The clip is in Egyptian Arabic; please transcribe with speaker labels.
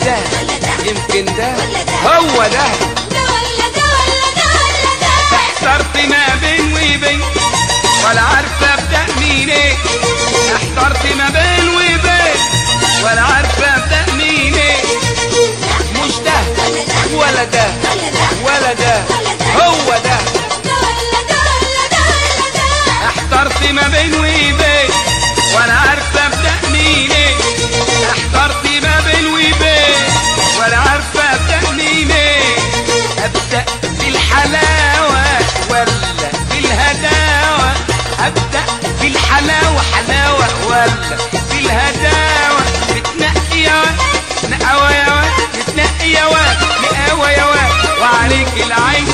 Speaker 1: ده يمكن ده هو ده
Speaker 2: ده ولا ده ولا ده ولا ده
Speaker 1: احترت ما بين وبين ولا عارفه ابدا منين احترت ما بين وبين ولا عارفه ابدا منين مش ده ولا ده ولا ده هو ده
Speaker 2: ده ولا ده ولا ده ولا ده
Speaker 1: احترت ما بين وبين ولا عارفه ابدا منين احترت ما بين وبين ولا عارفه ابدا منين ابدا بالحلاوه ولا بالهداوه ابدا بالحلاوه حلاوه ولا بالهداوه بتنقي يا واد نقوى يا واد بتنقي يا واد نقوى يا واد وعليك العين